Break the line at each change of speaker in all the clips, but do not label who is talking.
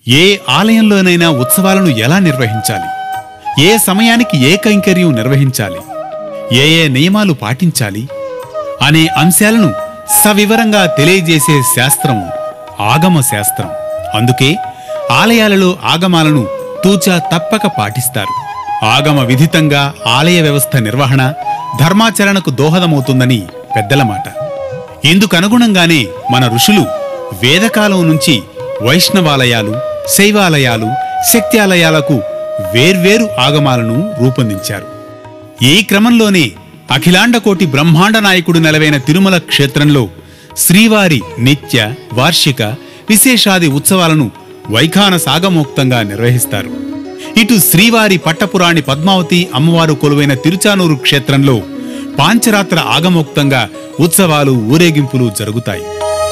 ఏ ఆలయంలోనైనా ఉత్సవాలను ఎలా నిర్వహించాలి ఏ సమయానికి ఏ కైంకర్యం నిర్వహించాలి ఏ ఏ నియమాలు పాటించాలి అనే అంశాలను సవివరంగా తెలియజేసే శాస్త్రం ఆగమ శాస్త్రం అందుకే ఆలయాలలో ఆగమాలను తూచా తప్పక పాటిస్తారు ఆగమ విధితంగా ఆలయ వ్యవస్థ నిర్వహణ ధర్మాచరణకు దోహదమవుతుందని పెద్దల మాట ఇందుకనుగుణంగానే మన ఋషులు వేదకాలం నుంచి వైష్ణవాలయాలు శైవాలయాలు శక్త్యాలయాలకు వేర్వేరు ఆగమాలను రూపొందించారు ఈ క్రమంలోనే అఖిలాండకోటి బ్రహ్మాండ నాయకుడు నెలవైన తిరుమల క్షేత్రంలో శ్రీవారి నిత్య వార్షిక విశేషాది ఉత్సవాలను వైఖాన సాగమోక్తంగా నిర్వహిస్తారు ఇటు శ్రీవారి పట్టపురాణి పద్మావతి అమ్మవారు కొలువైన తిరుచానూరు క్షేత్రంలో పాంచరాత్ర ఆగమోక్తంగా ఉత్సవాలు ఊరేగింపులు జరుగుతాయి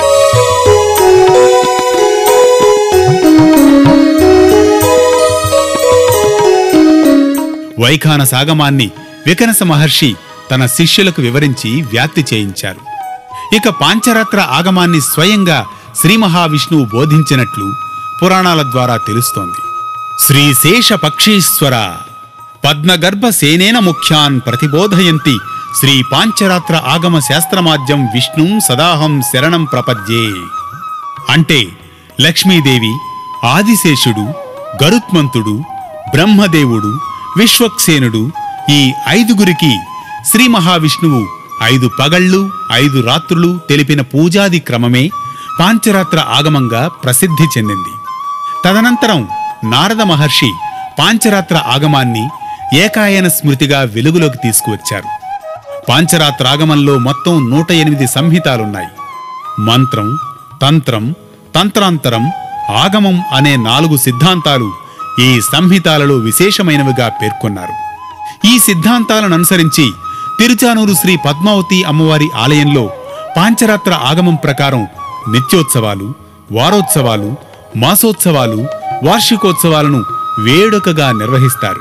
వైఖాన సాగమాన్ని వికనస మహర్షి తన శిష్యులకు వివరించి వ్యాప్తి చేయించారు ఇక పాంచరాత్ర ఆగమాన్ని స్వయంగా శ్రీ మహావిష్ణువు బోధించినట్లు పురాణాల ద్వారా తెలుస్తోంది శ్రీశేష పక్షీశ్వర పద్మగర్భ సేనేన ముఖ్యాన్ ప్రతిబోధయంతి శ్రీ పాంచరాత్ర ఆగమ శాస్త్రమాద్యం విష్ణుం సదాహం శరణం ప్రపద్యే అంటే లక్ష్మీదేవి ఆదిశేషుడు గరుత్మంతుడు బ్రహ్మదేవుడు విశ్వక్సేనుడు ఈ ఐదుగురికి శ్రీ మహావిష్ణువు ఐదు పగళ్ళు ఐదు రాత్రులు తెలిపిన పూజాది క్రమమే పాంచరాత్ర ఆగమంగా ప్రసిద్ధి చెందింది తదనంతరం నారద మహర్షి పాంచరాత్ర ఆగమాన్ని ఏకాయన స్మృతిగా వెలుగులోకి తీసుకువచ్చారు పాంచరాత్ర ఆగమంలో మొత్తం నూట ఎనిమిది సంహితాలున్నాయి మంత్రం తంత్రం తంత్రాంతరం ఆగమం అనే నాలుగు సిద్ధాంతాలు ఈ సంహితాలలో విశేషమైనవిగా పేర్కొన్నారు ఈ సిద్ధాంతాలను అనుసరించి తిరుచానూరు శ్రీ పద్మావతి అమ్మవారి ఆలయంలో పాంచరాత్ర ఆగమం ప్రకారం నిత్యోత్సవాలు వారోత్సవాలు మాసోత్సవాలు వార్షికోత్సవాలను వేడుకగా నిర్వహిస్తారు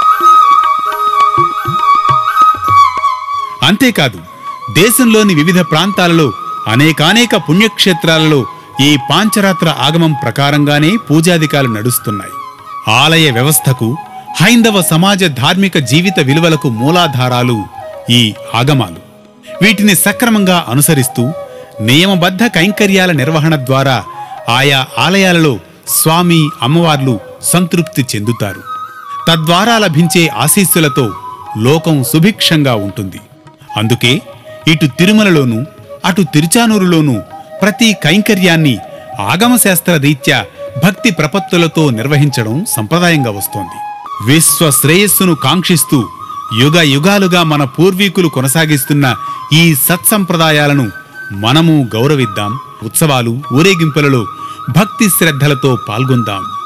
అంతేకాదు దేశంలోని వివిధ ప్రాంతాలలో అనేకానేక పుణ్యక్షేత్రాలలో ఈ పాంచరాత్ర ఆగమం ప్రకారంగానే పూజాధికాలు నడుస్తున్నాయి ఆలయ వ్యవస్థకు హైందవ సమాజ ధార్మిక జీవిత విలువలకు మూలాధారాలు ఈ ఆగమాలు వీటిని సక్రమంగా అనుసరిస్తూ నియమబద్ధ కైంకర్యాల నిర్వహణ ద్వారా ఆయా ఆలయాలలో స్వామి అమ్మవార్లు సంతృప్తి చెందుతారు తద్వారా లభించే ఆశీస్సులతో లోకం సుభిక్షంగా ఉంటుంది అందుకే ఇటు తిరుమలలోనూ అటు తిరుచానూరులోనూ ప్రతి కైంకర్యాన్ని ఆగమశాస్త్ర రీత్యా భక్తి ప్రపత్తులతో నిర్వహించడం సంప్రదాయంగా వస్తోంది విశ్వ శ్రేయస్సును కాంక్షిస్తూ యుగ యుగాలుగా మన పూర్వీకులు కొనసాగిస్తున్న ఈ సత్సంప్రదాయాలను మనము గౌరవిద్దాం ఉత్సవాలు ఊరేగింపులలో భక్తి శ్రద్ధలతో పాల్గొందాం